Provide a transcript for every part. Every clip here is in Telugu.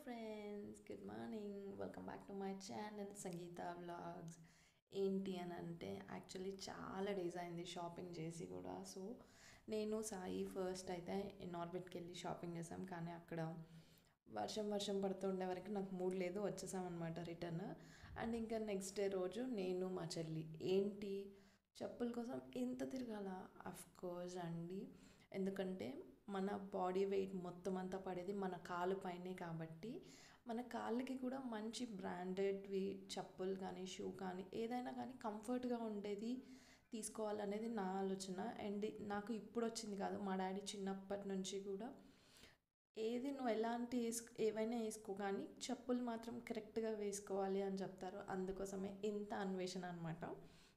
friends good morning welcome back to my channel Sangeetha vlogs ఏంటి అని అంటే యాక్చువల్లీ చాలా డేస్ అయింది షాపింగ్ చేసి కూడా సో నేను సాయి ఫస్ట్ అయితే నార్బెట్కి వెళ్ళి షాపింగ్ చేసాం కానీ అక్కడ వర్షం వర్షం పడుతుండే వరకు నాకు మూడ్ లేదు వచ్చేసాం అనమాట రిటర్న్ అండ్ ఇంకా నెక్స్ట్ డే రోజు నేను మా చెల్లి ఏంటి చెప్పుల కోసం ఎంత తిరగాల అఫ్ కోర్స్ అండి ఎందుకంటే మన బాడీ వెయిట్ మొత్తం అంతా పడేది మన కాలు పైనే కాబట్టి మన కాళ్ళకి కూడా మంచి బ్రాండెడ్వి చెప్పులు కానీ షూ కానీ ఏదైనా కానీ కంఫర్ట్గా ఉండేది తీసుకోవాలనేది నా ఆలోచన అండ్ నాకు ఇప్పుడు వచ్చింది కాదు మా డాడీ చిన్నప్పటి నుంచి కూడా ఏది నువ్వు ఎలాంటి వేసుకో ఏవైనా వేసుకో కానీ చెప్పులు మాత్రం కరెక్ట్గా వేసుకోవాలి అని చెప్తారు అందుకోసమే ఇంత అన్వేషణ అనమాట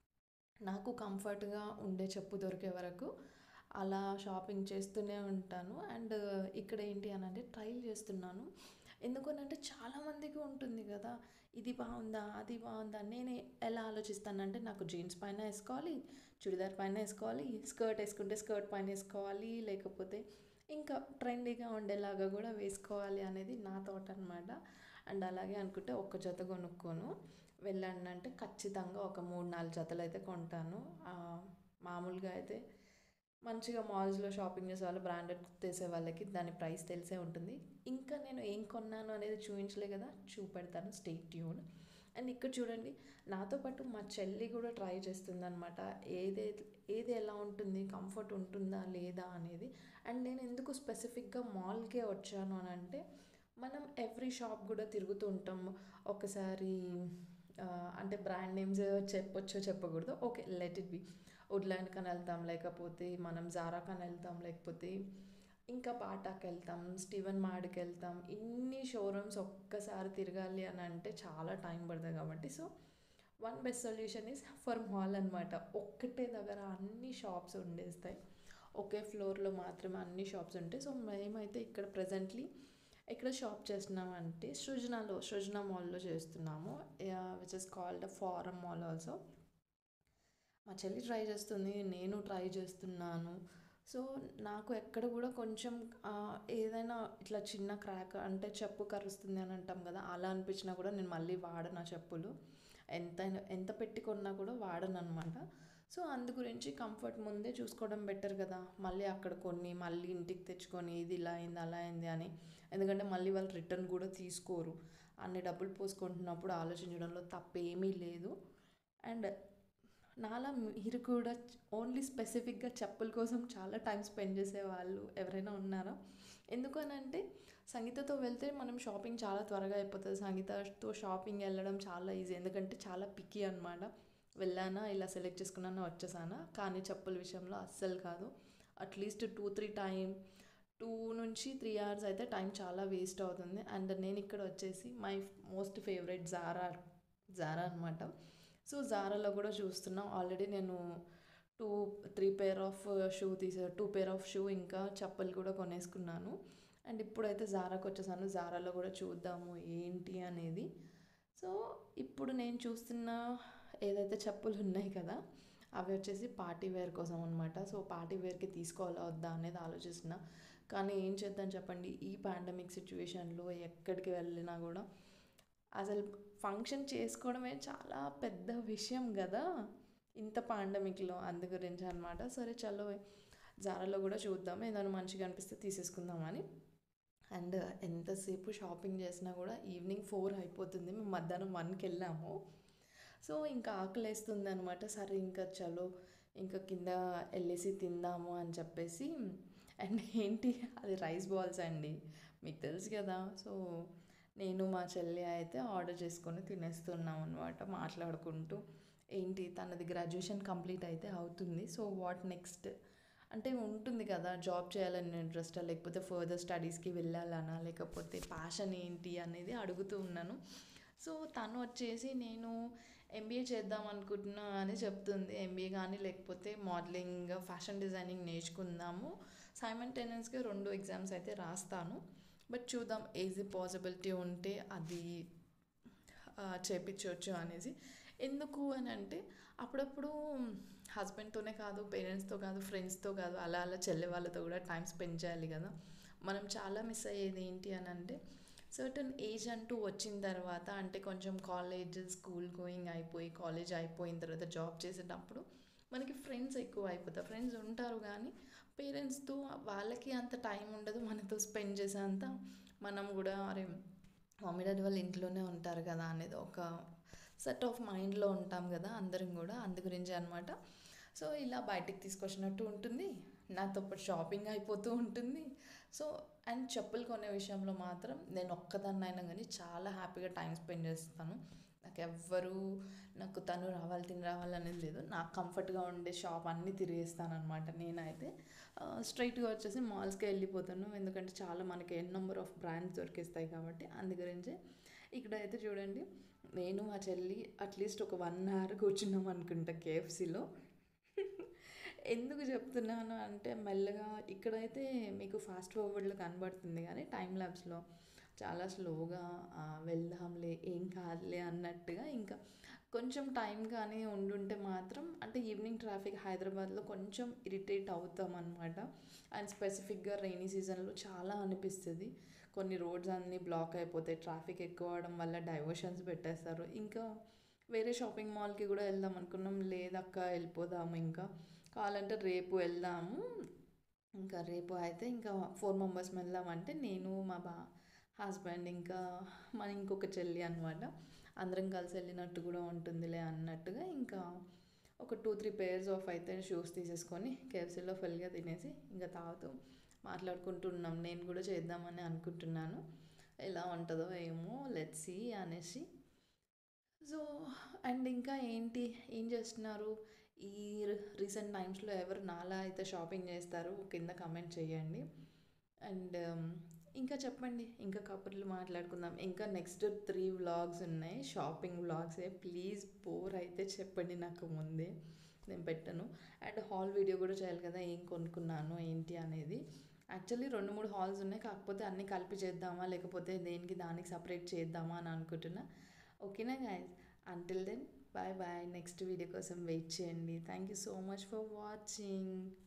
నాకు కంఫర్ట్గా ఉండే చెప్పు దొరికే వరకు అలా షాపింగ్ చేస్తూనే ఉంటాను అండ్ ఇక్కడ ఏంటి అని అంటే ట్రైల్ చేస్తున్నాను ఎందుకనంటే చాలామందికి ఉంటుంది కదా ఇది బాగుందా అది బాగుందా నేను ఎలా ఆలోచిస్తానంటే నాకు జీన్స్ పైన వేసుకోవాలి చుడిదార్ పైన వేసుకోవాలి స్కర్ట్ వేసుకుంటే స్కర్ట్ పైన వేసుకోవాలి లేకపోతే ఇంకా ట్రెండీగా ఉండేలాగా కూడా వేసుకోవాలి అనేది నా థాట్ అనమాట అండ్ అలాగే అనుకుంటే ఒక్క జత కొనుక్కోను వెళ్ళండి అంటే ఖచ్చితంగా ఒక మూడు నాలుగు జతలు అయితే కొంటాను మామూలుగా అయితే మంచిగా మాల్స్లో షాపింగ్ చేసే వాళ్ళు బ్రాండెడ్ చేసే వాళ్ళకి దాని ప్రైస్ తెలిసే ఉంటుంది ఇంకా నేను ఏం కొన్నాను అనేది చూపించలే కదా చూపెడతాను స్టేట్ ట్యూన్ అండ్ ఇక్కడ చూడండి నాతో పాటు మా చెల్లి కూడా ట్రై చేస్తుంది అనమాట ఏది ఏది ఎలా ఉంటుంది కంఫర్ట్ ఉంటుందా లేదా అనేది అండ్ నేను ఎందుకు స్పెసిఫిక్గా మాల్కే వచ్చాను అని అంటే మనం ఎవ్రీ షాప్ కూడా తిరుగుతూ ఉంటాం ఒకసారి అంటే బ్రాండ్ నేమ్స్ చెప్పొచ్చో చెప్పకూడదు okay let it be Woodland కని వెళ్తాం లేకపోతే మనం జారా కని వెళ్తాం లేకపోతే ఇంకా బాటాకి వెళ్తాం స్టీవెన్ మాడ్కి వెళ్తాం ఇన్ని షోరూమ్స్ ఒక్కసారి తిరగాలి అని అంటే చాలా టైం పడుతుంది కాబట్టి so one best solution is for mall అనమాట ఒక్కటే దగ్గర అన్ని షాప్స్ ఉండేస్తాయి ఒకే ఫ్లోర్లో మాత్రమే అన్ని షాప్స్ ఉంటాయి సో మేమైతే ఇక్కడ ప్రజెంట్లీ ఎక్కడ షాప్ చేస్తున్నామంటే సృజనాలో సృజన మాల్లో చేస్తున్నాము which is called Forum Mall also మా చెల్లి ట్రై చేస్తుంది నేను ట్రై చేస్తున్నాను సో నాకు ఎక్కడ కూడా కొంచెం ఏదైనా ఇట్లా చిన్న క్రాక్ అంటే చెప్పు కరుస్తుంది అని అంటాం కదా అలా అనిపించినా కూడా నేను మళ్ళీ వాడను ఆ చెప్పులు ఎంత ఎంత పెట్టి కొన్నా కూడా వాడను అనమాట సో అందు గురించి కంఫర్ట్ ముందే చూసుకోవడం బెటర్ కదా మళ్ళీ అక్కడ కొన్ని మళ్ళీ ఇంటికి తెచ్చుకొని ఇది ఇలా అయింది అలా అయింది అని ఎందుకంటే మళ్ళీ వాళ్ళు రిటర్న్ కూడా తీసుకోరు అన్ని డబ్బులు పోసుకుంటున్నప్పుడు ఆలోచించడంలో తప్పేమీ లేదు అండ్ నాలా మీరు కూడా ఓన్లీ స్పెసిఫిక్గా చెప్పుల కోసం చాలా టైం స్పెండ్ చేసే వాళ్ళు ఎవరైనా ఉన్నారా ఎందుకు అని అంటే సంగీతతో వెళ్తే మనం షాపింగ్ చాలా త్వరగా అయిపోతుంది సంగీతతో షాపింగ్ వెళ్ళడం చాలా ఈజీ ఎందుకంటే చాలా పిక్కీ అనమాట వెళ్ళానా ఇలా సెలెక్ట్ చేసుకున్నానా వచ్చేసానా కానీ చెప్పుల విషయంలో అస్సలు కాదు at least two three time two నుంచి త్రీ అవర్స్ అయితే టైం చాలా వేస్ట్ అవుతుంది అండ్ నేను ఇక్కడ వచ్చేసి my most favourite Zara Zara అనమాట సో జారాలో కూడా చూస్తున్నాం ఆల్రెడీ నేను two three pair of shoe తీసే టూ పేర్ ఆఫ్ షూ ఇంకా చెప్పులు కూడా కొనేసుకున్నాను అండ్ ఇప్పుడైతే జారాకి వచ్చేసాను జారాలో కూడా చూద్దాము ఏంటి అనేది సో ఇప్పుడు నేను చూస్తున్న ఏదైతే చెప్పులు ఉన్నాయి కదా అవి వచ్చేసి పార్టీ వేర్ కోసం అనమాట సో పార్టీ వేర్కి తీసుకోవాలా వద్దా అనేది ఆలోచిస్తున్నా కానీ ఏం చేద్దాం చెప్పండి ఈ పాండమిక్ సిచ్యువేషన్లో ఎక్కడికి వెళ్ళినా కూడా అసలు ఫంక్షన్ చేసుకోవడమే చాలా పెద్ద విషయం కదా ఇంత పాండమిక్లో అందు గురించి అనమాట సరే చలో జారాలో కూడా చూద్దాం ఏదైనా మంచిగా అనిపిస్తే తీసేసుకుందామని అండ్ ఎంతసేపు షాపింగ్ చేసినా కూడా ఈవినింగ్ ఫోర్ అయిపోతుంది మేము మధ్యాహ్నం వన్కి వెళ్ళాము సో ఇంకా ఆకలేస్తుంది అనమాట సరే ఇంకా చలో ఇంకా కింద వెళ్ళేసి తిందాము అని చెప్పేసి అండ్ ఏంటి అది రైస్ బాల్స్ అండి మీకు తెలుసు కదా సో నేను మా చెల్లి అయితే ఆర్డర్ చేసుకొని తినేస్తున్నాం అనమాట మాట్లాడుకుంటూ ఏంటి తనది గ్రాడ్యుయేషన్ కంప్లీట్ అయితే అవుతుంది సో వాట్ నెక్స్ట్ అంటే ఉంటుంది కదా జాబ్ చేయాలని ఇంట్రెస్ట్ లేకపోతే ఫర్దర్ స్టడీస్కి వెళ్ళాలనా లేకపోతే ప్యాషన్ ఏంటి అనేది అడుగుతూ ఉన్నాను సో తను వచ్చేసి నేను ఎంబీఏ చేద్దాం అనుకుంటున్నా అని చెప్తుంది ఎంబీఏ కానీ లేకపోతే మోడలింగ్ ఫ్యాషన్ డిజైనింగ్ నేర్చుకుందాము సైమల్టేనియస్గా రెండు ఎగ్జామ్స్ అయితే రాస్తాను బట్ చూద్దాం ఈజీ పాసిబిలిటీ ఉంటే అది చేపించవచ్చు అనేసి ఎందుకు అని అంటే అప్పుడప్పుడు హస్బెండ్తోనే కాదు పేరెంట్స్తో కాదు ఫ్రెండ్స్తో కాదు అలా అలా చెల్లె వాళ్ళతో కూడా టైం స్పెండ్ చేయాలి కదా మనం చాలా మిస్ అయ్యేది ఏంటి అని అంటే సర్టన్ ఏజ్ అంటూ వచ్చిన తర్వాత అంటే కొంచెం కాలేజ్ స్కూల్ గోయింగ్ అయిపోయి కాలేజ్ అయిపోయిన తర్వాత జాబ్ చేసేటప్పుడు మనకి ఫ్రెండ్స్ ఎక్కువ అయిపోతారు ఫ్రెండ్స్ ఉంటారు కానీ పేరెంట్స్తో వాళ్ళకి అంత టైం ఉండదు మనతో స్పెండ్ చేసేంత మనం కూడా అరే మమ్మీ డాడీ వాళ్ళు ఇంట్లోనే ఉంటారు కదా అనేది ఒక సెట్ ఆఫ్ మైండ్లో ఉంటాం కదా అందరం కూడా అందు గురించి అనమాట సో ఇలా బయటికి తీసుకొచ్చినట్టు ఉంటుంది నాతో పాటు షాపింగ్ అయిపోతూ ఉంటుంది సో అండ్ చెప్పులు కొనే విషయంలో మాత్రం నేను ఒక్కదాన్నైనా కానీ చాలా హ్యాపీగా టైం స్పెండ్ చేస్తాను నాకు ఎవ్వరు నాకు తను రావాలి తిని రావాలి అనేది లేదు నాకు కంఫర్ట్గా ఉండే షాప్ అన్నీ తిరిగేస్తాను అనమాట నేనైతే స్ట్రైట్గా వచ్చేసి మాల్స్కి వెళ్ళిపోతాను ఎందుకంటే చాలా మనకి ఎన్ నెంబర్ ఆఫ్ బ్రాండ్స్ దొరికిస్తాయి కాబట్టి అందు గురించి ఇక్కడ అయితే చూడండి నేను మా చెల్లి అట్లీస్ట్ ఒక వన్ అవర్ కూర్చున్నాం అనుకుంటా కేఎఫ్సీలో ఎందుకు చెప్తున్నాను అంటే మెల్లగా ఇక్కడైతే మీకు ఫాస్ట్ ఫార్వర్డ్లో కనబడుతుంది కానీ టైం ల్యాబ్స్లో చాలా స్లోగా వెళ్దాంలే ఏం కాదులే అన్నట్టుగా ఇంకా కొంచెం టైం కానీ ఉండుంటే మాత్రం అంటే ఈవినింగ్ ట్రాఫిక్ హైదరాబాద్లో కొంచెం ఇరిటేట్ అవుతాం అనమాట అండ్ స్పెసిఫిక్గా రైనీ సీజన్లో చాలా అనిపిస్తుంది కొన్ని రోడ్స్ అన్నీ బ్లాక్ అయిపోతాయి ట్రాఫిక్ ఎక్కువ అవడం వల్ల డైవర్షన్స్ పెట్టేస్తారు ఇంకా వేరే షాపింగ్ మాల్కి కూడా వెళ్దాం అనుకున్నాం లేదక్క వెళ్ళిపోదాము ఇంకా కావాలంటే రేపు వెళ్దాము ఇంకా రేపు అయితే ఇంకా ఫోర్ మెంబర్స్ వెళ్దామంటే నేను మా బా హస్బెండ్ ఇంకా మన ఇంకొక చెల్లి అనమాట అందరం కలిసి వెళ్ళినట్టు కూడా ఉంటుందిలే అన్నట్టుగా ఇంకా ఒక టూ త్రీ పేర్స్ ఆఫ్ అయితే షూస్ తీసేసుకొని కేఎఫ్సీలో ఫుల్గా తినేసి ఇంకా తాగుతూ మాట్లాడుకుంటున్నాం నేను కూడా చేద్దామని అనుకుంటున్నాను ఎలా ఉంటుందో ఏమో లెట్స్ సీ అనేసి సో అండ్ ఇంకా ఏంటి ఏం చేస్తున్నారు ఈ రీసెంట్ టైమ్స్లో ఎవరు నాలా అయితే షాపింగ్ చేస్తారు కింద కమెంట్ చేయండి అండ్ ఇంకా చెప్పండి ఇంకా కబుర్లు మాట్లాడుకుందాం ఇంకా నెక్స్ట్ త్రీ వ్లాగ్స్ ఉన్నాయి షాపింగ్ వ్లాగ్సే ప్లీజ్ బోర్ అయితే చెప్పండి నాకు ముందే నేను పెట్టను అండ్ హాల్ వీడియో కూడా చేయాలి కదా ఏం కొనుక్కున్నాను ఏంటి అనేది యాక్చువల్లీ రెండు మూడు హాల్స్ ఉన్నాయి కాకపోతే అన్నీ కలిపి చేద్దామా లేకపోతే దేనికి దానికి సపరేట్ చేద్దామా అని అనుకుంటున్నా ఓకేనా guys until then bye bye next video కోసం వెయిట్ చేయండి thank you so much for watching